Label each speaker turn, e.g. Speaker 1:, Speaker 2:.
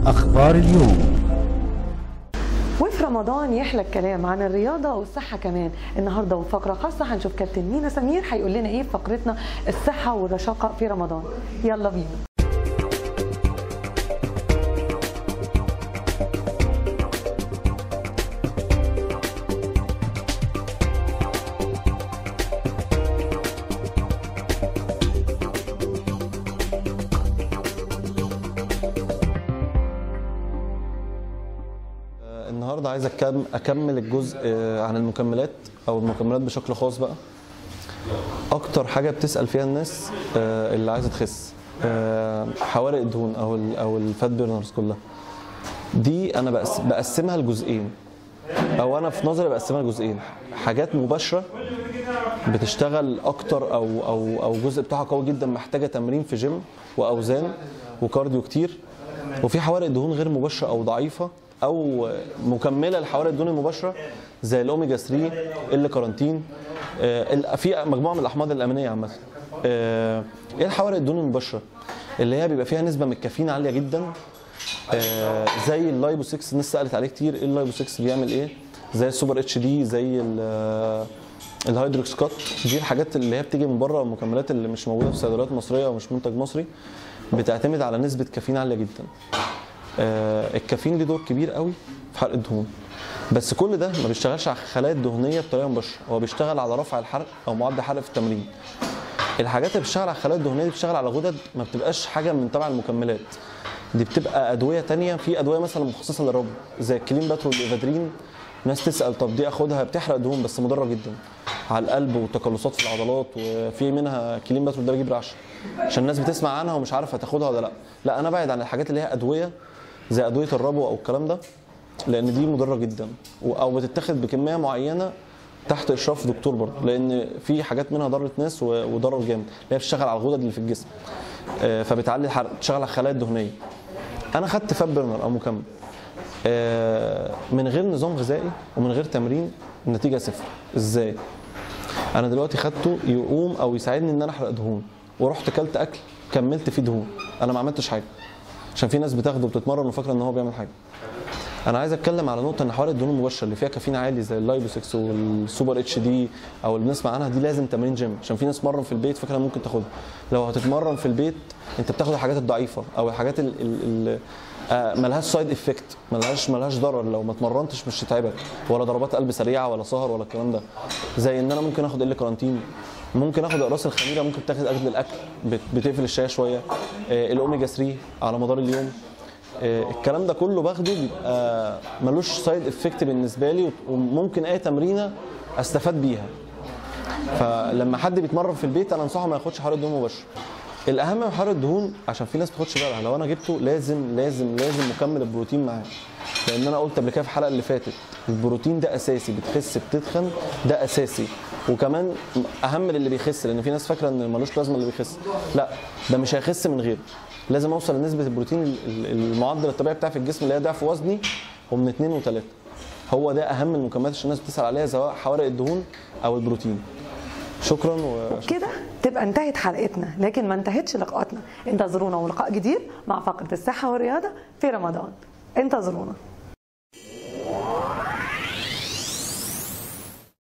Speaker 1: أخبار اليوم
Speaker 2: وفي رمضان يحلى الكلام عن الرياضة والصحة كمان النهاردة وفقرة خاصة هنشوف كابتن مينا سمير هيقول لنا ايه في فقرتنا الصحة والرشاقة في رمضان يلا بينا
Speaker 3: النهارده عايز أكم- اكمل الجزء آه، عن المكملات او المكملات بشكل خاص بقى اكتر حاجه بتسال فيها الناس آه، اللي عايزه تخس آه، حوارق الدهون او ال او الفات بيرنرز كلها دي انا بقس- بقسمها لجزئين او انا في نظري بقسمها لجزئين حاجات مباشره بتشتغل اكتر او او او جزء بتاعها قوي جدا محتاجه تمرين في جيم واوزان وكارديو كتير وفي حوارق دهون غير مباشره او ضعيفه او مكمله لحوارق الدهون المباشره زي الاوميجا 3 ال كارانتين آه، ال- في مجموعه من الاحماض الامينيه عامه آه، ايه الحوارق الدهون المباشره اللي هي بيبقى فيها نسبه من الكافيين عاليه جدا آه، زي اللايبو 6 الناس سالت عليه كتير ايه اللايبو 6 بيعمل ايه زي السوبر اتش دي زي ال- آه، الهيدروكس كات دي الحاجات اللي هي بتيجي من بره المكملات اللي مش موجوده في صيدليات مصريه او مش منتج مصري بتعتمد على نسبه كافيين عاليه جدا آه، الكافيين ليه دور كبير قوي في حرق الدهون بس كل ده ما بيشتغلش على الخلايا الدهنيه بطريقه مباشره هو بيشتغل على رفع الحرق او معدل الحرق في التمرين الحاجات اللي بتشتغل على الخلايا الدهنيه دي بتشتغل على غدد ما بتبقاش حاجه من تبع المكملات دي بتبقى ادويه تانية في ادويه مثلا مخصصه للرب زي الكلين باترو والإيفادرين ناس تسال طب دي اخدها بتحرق دهون بس مضره جدا على القلب وتقلصات في العضلات وفي منها كلين باترو ده بيجيب رعشه عشان الناس بتسمع عنها ومش عارفه تاخدها ولا لا لا انا بعد عن الحاجات اللي هي ادويه زي ادويه الربو او الكلام ده لان دي مضره جدا و- او بتتاخد بكميه معينه تحت اشراف دكتور برضه لان في حاجات منها ضرت ناس و- وضرر جامد اللي هي بتشتغل على الغدد اللي في الجسم آه، فبتعلي الحرق بتشتغل على الخلايا الدهنيه انا خدت فات بيرنر او مكمل آه، من غير نظام غذائي ومن غير تمرين النتيجه صفر ازاي انا دلوقتي خدته يقوم او يساعدني ان انا احرق دهون ورحت كلت اكل كملت فيه دهون انا ما عملتش حاجه عشان في ناس بتاخده وبتتمرن وفاكره ان هو بيعمل حاجه انا عايز اتكلم على نقطه ان حوار الدهون المباشره اللي فيها كافيين عالي زي اللايبو 6 والسوبر اتش دي او اللي بنسمع عنها دي لازم تمرين جيم عشان في ناس مرن في البيت فاكره ممكن تاخدها لو هتتمرن في البيت انت بتاخد الحاجات الضعيفه او الحاجات اللي ملهاش سايد افكت ملهاش ملهاش ضرر لو ما اتمرنتش مش هتتعبك ولا ضربات قلب سريعه ولا سهر ولا الكلام ده زي ان انا ممكن اخد ال كارانتين ممكن اخد اقراص الخميره ممكن تاخد قبل الاكل بت- بتقفل الشايه شويه آه، الاوميجا 3 على مدار اليوم آه، الكلام ده كله باخده بيبقى ملوش سايد افكت بالنسبه لي وممكن اي تمرينه استفاد بيها فلما حد بيتمرن في البيت انا انصحه ما ياخدش حراره دهون مباشره الاهم من حراره الدهون عشان في ناس ما تاخدش بالها لو انا جبته لازم لازم لازم مكمل البروتين معاه لان انا قلت قبل كده في الحلقه اللي فاتت البروتين ده اساسي بتخس بتتخن ده اساسي وكمان اهم من اللي بيخس لان في ناس فاكره ان ملوش لازمه اللي بيخس لا ده مش هيخس من غيره لازم اوصل لنسبه البروتين ال- ال- المعدل الطبيعي بتاعي في الجسم اللي هي ضعف وزني ومن 2 و3 هو ده اهم المكملات اللي الناس بتسال عليها سواء حوارق الدهون او البروتين شكرا و
Speaker 2: كده تبقى انتهت حلقتنا لكن ما انتهتش لقاءاتنا انتظرونا ولقاء جديد مع فقرة الصحة والرياضة في رمضان انتظرونا